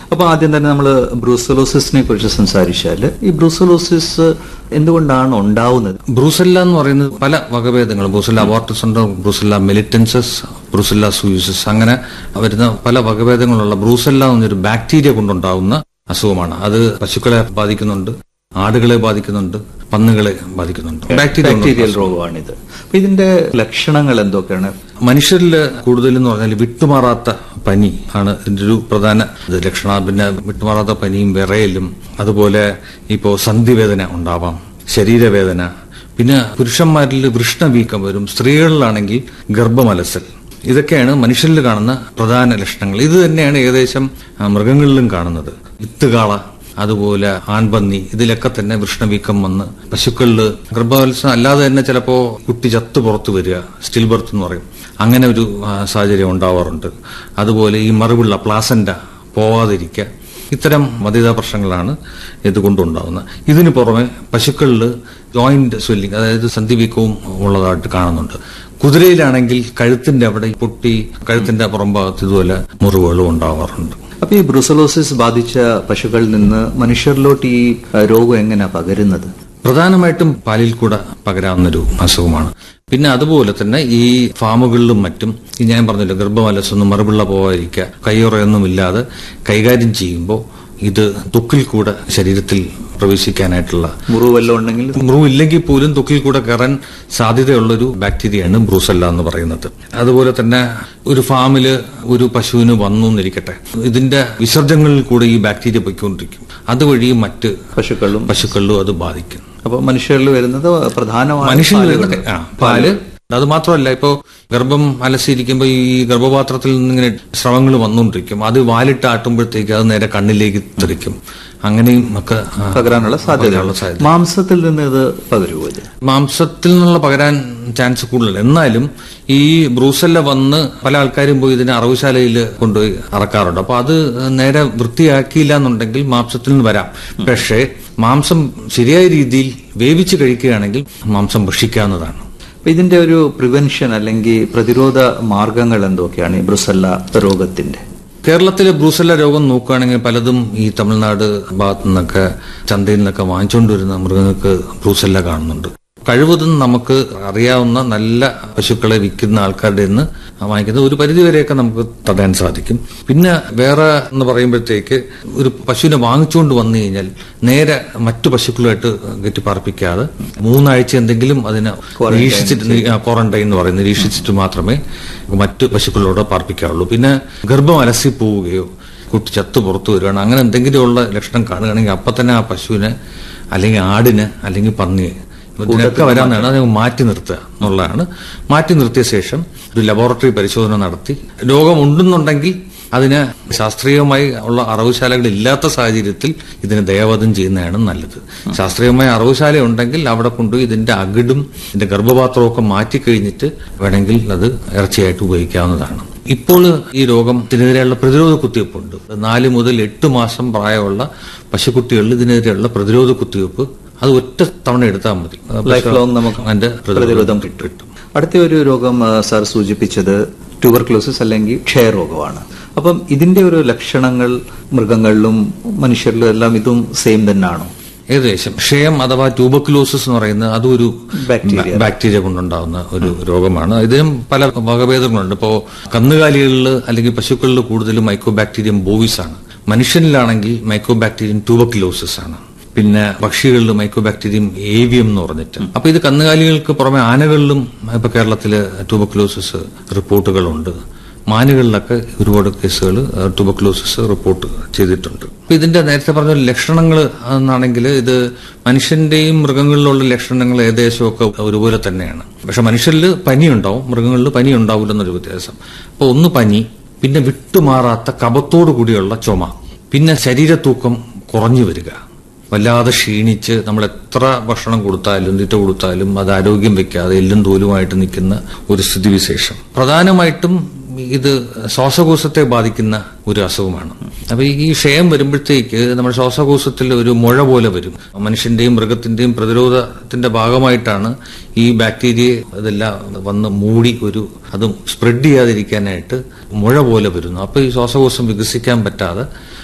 അപ്പൊ ആദ്യം തന്നെ നമ്മൾ ബ്രൂസലോസിസിനെ കുറിച്ച് സംസാരിച്ചാൽ ഈ ബ്രൂസലോസിസ് എന്തുകൊണ്ടാണ് ഉണ്ടാവുന്നത് ബ്രൂസല്ല എന്ന് പറയുന്നത് പല വകഭേദങ്ങൾ ബ്രൂസല്ല അബോർട്ടസ് ഉണ്ട് ബ്രൂസല്ല മെലിറ്റൻസസ് ബ്രൂസല്ല സൂയിസസ് അങ്ങനെ വരുന്ന പല വകഭേദങ്ങളുള്ള ബ്രൂസല്ല എന്നൊരു ബാക്ടീരിയ കൊണ്ടുണ്ടാവുന്ന അസുഖമാണ് അത് പശുക്കളെ ബാധിക്കുന്നുണ്ട് ആടുകളെ ബാധിക്കുന്നുണ്ട് പന്നുകളെ ബാധിക്കുന്നുണ്ട് ബാക്ടീരിയ ബാക്ടീരിയൽ രോഗമാണിത് അപ്പൊ ഇതിന്റെ ലക്ഷണങ്ങൾ എന്തൊക്കെയാണ് മനുഷ്യരിൽ കൂടുതലെന്ന് പറഞ്ഞാൽ വിട്ടുമാറാത്ത പനി ആണ് ഇതിന്റെ ഒരു പ്രധാന ഇത് ലക്ഷണം പിന്നെ വിട്ടുമാറാത്ത പനിയും വിറയലും അതുപോലെ ഇപ്പോ സന്ധിവേദന ഉണ്ടാവാം ശരീരവേദന പിന്നെ പുരുഷന്മാരിൽ വൃഷ്ണവീക്കം വരും സ്ത്രീകളിലാണെങ്കിൽ ഗർഭമലസൽ ഇതൊക്കെയാണ് മനുഷ്യരിൽ കാണുന്ന പ്രധാന ലക്ഷണങ്ങൾ ഇത് തന്നെയാണ് ഏകദേശം ആ, മൃഗങ്ങളിലും കാണുന്നത് വിത്തുകാള അതുപോലെ ആൺപന്നി ഇതിലൊക്കെ തന്നെ വൃഷ്ണവീക്കം വന്ന് പശുക്കളിൽ ഗർഭവത്സം അല്ലാതെ തന്നെ ചിലപ്പോ കുട്ടി ചത്ത് പുറത്തു വരിക സ്റ്റിൽ ബർത്ത് എന്ന് പറയും അങ്ങനെ ഒരു ആ, സാഹചര്യം ഉണ്ടാവാറുണ്ട് അതുപോലെ ഈ മറുപിള്ള പ്ലാസന്റ പോവാതിരിക്കുക ഇത്തരം മതിത പ്രശ്നങ്ങളാണ് ഇതുകൊണ്ടുണ്ടാകുന്നത് ഇതിനു പുറമെ പശുക്കളിൽ ജോയിന്റ് സ്വെല്ലിംഗ് അതായത് സന്ധിവീക്കവും ഉള്ളതായിട്ട് കാണുന്നുണ്ട് കുതിരയിലാണെങ്കിൽ കഴുത്തിന്റെ അവിടെ പൊട്ടി കഴുത്തിന്റെ പുറംഭാഗത്ത് ഇതുപോലെ മുറിവുകളും ഉണ്ടാവാറുണ്ട് അപ്പൊ ഈ ബ്രൂസലോസിസ് ബാധിച്ച പശുക്കളിൽ നിന്ന് മനുഷ്യരിലോട്ട് ഈ ആ, രോഗം എങ്ങനെയാ പകരുന്നത് പ്രധാനമായിട്ടും പാലിൽ കൂടെ പകരാവുന്നൊരു അസുഖമാണ് പിന്നെ അതുപോലെ തന്നെ ഈ ഫാമുകളിലും മറ്റും ഈ ഞാൻ പറഞ്ഞല്ലോ ഗർഭമലസൊന്നും മറുപിള്ള പോകാതിരിക്കുക കയ്യുറയൊന്നും ഇല്ലാതെ കൈകാര്യം ചെയ്യുമ്പോൾ ഇത് തൊക്കിൽ കൂടെ ശരീരത്തിൽ പ്രവേശിക്കാനായിട്ടുള്ള മുറിവ് വല്ലതും ഉണ്ടെങ്കിൽ മുറിവില്ലെങ്കിൽ പോലും തൊക്കിൽ കൂടെ കയറാൻ സാധ്യതയുള്ളൊരു ബാക്ടീരിയയാണ് ബ്രൂസല്ല എന്ന് പറയുന്നത് അതുപോലെ തന്നെ ഒരു ഫാമില് ഒരു പശുവിന് വന്നു എന്നിരിക്കട്ടെ ഇതിന്റെ വിസർജനങ്ങളിൽ കൂടെ ഈ ബാക്ടീരിയ പൊയ്ക്കൊണ്ടിരിക്കും അതുവഴി മറ്റ് പശുക്കളും പശുക്കളിലും അത് ബാധിക്കും അപ്പൊ മനുഷ്യരിൽ വരുന്നത് പ്രധാനമാണ് മനുഷ്യനിൽ വരുന്ന ആ, പാല് അത് മാത്രമല്ല ഇപ്പോ ഗർഭം അലസിയിരിക്കുമ്പോൾ ഈ ഗർഭപാത്രത്തിൽ നിന്ന് ഇങ്ങനെ സ്രവങ്ങൾ വന്നുകൊണ്ടിരിക്കും അത് വാലിട്ട് ആട്ടുമ്പോഴത്തേക്ക് അത് നേരെ കണ്ണിലേക്ക് തെറിക്കും അങ്ങനെയും ഒക്കെ ആ, പകരാനുള്ള സാധ്യത പകരാനുള്ള സാധ്യത മാംസത്തിൽ നിന്ന് ഇത് പകരുമോ ഇത് മാംസത്തിൽ നിന്നുള്ള പകരാൻ ചാൻസ് കൂടുതൽ എന്നാലും ഈ ബ്രൂസല്ല വന്ന് പല ആൾക്കാരും പോയി ഇതിനെ അറവുശാലയിൽ കൊണ്ടുപോയി അറക്കാറുണ്ട് അപ്പൊ അത് നേരെ വൃത്തിയാക്കിയില്ല എന്നുണ്ടെങ്കിൽ മാംസത്തിൽ നിന്ന് വരാം പക്ഷേ മാംസം ശരിയായ രീതിയിൽ വേവിച്ച് കഴിക്കുകയാണെങ്കിൽ മാംസം ഭക്ഷിക്കാവുന്നതാണ് അപ്പൊ ഇതിന്റെ ഒരു പ്രിവെൻഷൻ അല്ലെങ്കിൽ പ്രതിരോധ മാർഗങ്ങൾ എന്തൊക്കെയാണ് ഈ ബ്രുസല്ല രോഗത്തിന്റെ കേരളത്തിലെ ബ്രൂസല്ല രോഗം നോക്കുകയാണെങ്കിൽ പലതും ഈ തമിഴ്നാട് ഭാഗത്തു നിന്നൊക്കെ ചന്തയിൽ നിന്നൊക്കെ വാങ്ങിച്ചുകൊണ്ടുവരുന്ന മൃഗങ്ങൾക്ക് ബ്രൂസല്ല കാണുന്നുണ്ട് കഴിവതും നമുക്ക് അറിയാവുന്ന നല്ല പശുക്കളെ വിൽക്കുന്ന ആൾക്കാരുടെ നിന്ന് വാങ്ങിക്കുന്നത് ഒരു പരിധിവരെയൊക്കെ നമുക്ക് തടയാൻ സാധിക്കും പിന്നെ വേറെ എന്ന് പറയുമ്പോഴത്തേക്ക് ഒരു പശുവിനെ വാങ്ങിച്ചുകൊണ്ട് വന്നു കഴിഞ്ഞാൽ നേരെ മറ്റു പശുക്കളുമായിട്ട് കെട്ടി പാർപ്പിക്കാതെ മൂന്നാഴ്ച എന്തെങ്കിലും അതിനെ നിരീക്ഷിച്ചിട്ട് ക്വാറന്റൈൻ എന്ന് പറയുന്നത് നിരീക്ഷിച്ചിട്ട് മാത്രമേ മറ്റു പശുക്കളോട് പാർപ്പിക്കാവുള്ളൂ പിന്നെ ഗർഭം അലസി പോവുകയോ കുട്ടി ചത്തു പുറത്തു വരികയാണ് അങ്ങനെ എന്തെങ്കിലുമുള്ള ലക്ഷണം കാണുകയാണെങ്കിൽ അപ്പൊ തന്നെ ആ പശുവിനെ അല്ലെങ്കിൽ ആടിന് അല്ലെങ്കിൽ പന്നിയെ ഇതിനൊക്കെ വരാന്നാണ് അത് മാറ്റി നിർത്തുക എന്നുള്ളതാണ് മാറ്റി നിർത്തിയ ശേഷം ഒരു ലബോറട്ടറി പരിശോധന നടത്തി രോഗമുണ്ടെന്നുണ്ടെങ്കിൽ അതിന് ശാസ്ത്രീയമായി ഉള്ള അറവുശാലകൾ ഇല്ലാത്ത സാഹചര്യത്തിൽ ഇതിനെ ദയവധം ചെയ്യുന്നതാണ് നല്ലത് ശാസ്ത്രീയമായ അറവുശാല ഉണ്ടെങ്കിൽ അവിടെ കൊണ്ടുപോയി ഇതിന്റെ അകിടും ഇതിന്റെ ഗർഭപാത്രവും ഒക്കെ മാറ്റി കഴിഞ്ഞിട്ട് വേണമെങ്കിൽ അത് ഇറച്ചിയായിട്ട് ഉപയോഗിക്കാവുന്നതാണ് ഇപ്പോൾ ഈ രോഗത്തിനെതിരെയുള്ള പ്രതിരോധ കുത്തിവയ്പ്പുണ്ട് നാല് മുതൽ എട്ട് മാസം പ്രായമുള്ള പശുക്കുട്ടികളിൽ ഇതിനെതിരെയുള്ള പ്രതിരോധ കുത്തിവയ്പ്പ് അത് ഒറ്റ തവണ എടുത്താൽ മതി ലൈഫ് ലോങ് നമുക്ക് അതിന്റെ പ്രതിരോധം കിട്ടും അടുത്ത ഒരു രോഗം ആ, സാർ സൂചിപ്പിച്ചത് ട്യൂബർക്ലോസിസ് അല്ലെങ്കിൽ ക്ഷയരോഗമാണ് അപ്പം ഇതിന്റെ ഒരു ലക്ഷണങ്ങൾ മൃഗങ്ങളിലും മനുഷ്യരിലും എല്ലാം ഇതും സെയിം തന്നെയാണോ ഏകദേശം ക്ഷയം അഥവാ ട്യൂബക്കുലോസിസ് എന്ന് പറയുന്നത് അതും ഒരു ബാക്ടീരിയ. ബാ- ബാക്ടീരിയ കൊണ്ടുണ്ടാകുന്ന ഒരു രോഗമാണ് ഇതിനും പല വകഭേദങ്ങളുണ്ട് ഇപ്പോ കന്നുകാലികളിൽ അല്ലെങ്കിൽ പശുക്കളിൽ കൂടുതലും മൈക്രോബാക്ടീരിയം ബോവിസ് ആണ് മനുഷ്യനിലാണെങ്കിൽ മൈക്രോബാക്ടീരിയം ട്യൂബക്കുലോസിസ് ആണ് പിന്നെ പക്ഷികളിൽ മൈക്രോബാക്ടീരിയം ഏവിയം എന്ന് പറഞ്ഞിട്ട് അപ്പൊ ഇത് കന്നുകാലികൾക്ക് പുറമെ ആനകളിലും ഇപ്പൊ കേരളത്തില് ട്യൂബക്കുലോസിസ് റിപ്പോർട്ടുകളുണ്ട് മാനുകളിലൊക്കെ ഒരുപാട് കേസുകൾ ട്യൂബക്ലോസിസ് റിപ്പോർട്ട് ചെയ്തിട്ടുണ്ട് അപ്പൊ ഇതിന്റെ നേരത്തെ പറഞ്ഞ ലക്ഷണങ്ങൾ എന്നാണെങ്കിൽ ഇത് മനുഷ്യന്റെയും മൃഗങ്ങളിലുള്ള ലക്ഷണങ്ങൾ ഏകദേശമൊക്കെ ഒരുപോലെ തന്നെയാണ് പക്ഷെ മനുഷ്യരിൽ പനി ഉണ്ടാവും മൃഗങ്ങളിൽ പനി ഉണ്ടാവില്ലെന്നൊരു വ്യത്യാസം അപ്പൊ ഒന്ന് പനി പിന്നെ വിട്ടുമാറാത്ത കപത്തോടു കൂടിയുള്ള ചുമ പിന്നെ ശരീരത്തൂക്കം കുറഞ്ഞു വരിക വല്ലാതെ ക്ഷീണിച്ച് നമ്മൾ എത്ര ഭക്ഷണം കൊടുത്താലും തീറ്റ കൊടുത്താലും അത് ആരോഗ്യം വെക്കാതെ എല്ലും തോലുമായിട്ട് നിൽക്കുന്ന ഒരു സ്ഥിതിവിശേഷം പ്രധാനമായിട്ടും ഇത് ശ്വാസകോശത്തെ ബാധിക്കുന്ന ഒരു അസുഖമാണ് അപ്പൊ ഈ ക്ഷയം വരുമ്പോഴത്തേക്ക് നമ്മുടെ ശ്വാസകോശത്തിൽ ഒരു മുഴ പോലെ വരും മനുഷ്യന്റെയും മൃഗത്തിന്റെയും പ്രതിരോധത്തിന്റെ ഭാഗമായിട്ടാണ് ഈ ബാക്ടീരിയ ഇതെല്ലാം വന്ന് മൂടി ഒരു അതും സ്പ്രെഡ് ചെയ്യാതിരിക്കാനായിട്ട് മുഴ പോലെ വരുന്നു അപ്പൊ ഈ ശ്വാസകോശം വികസിക്കാൻ പറ്റാതെ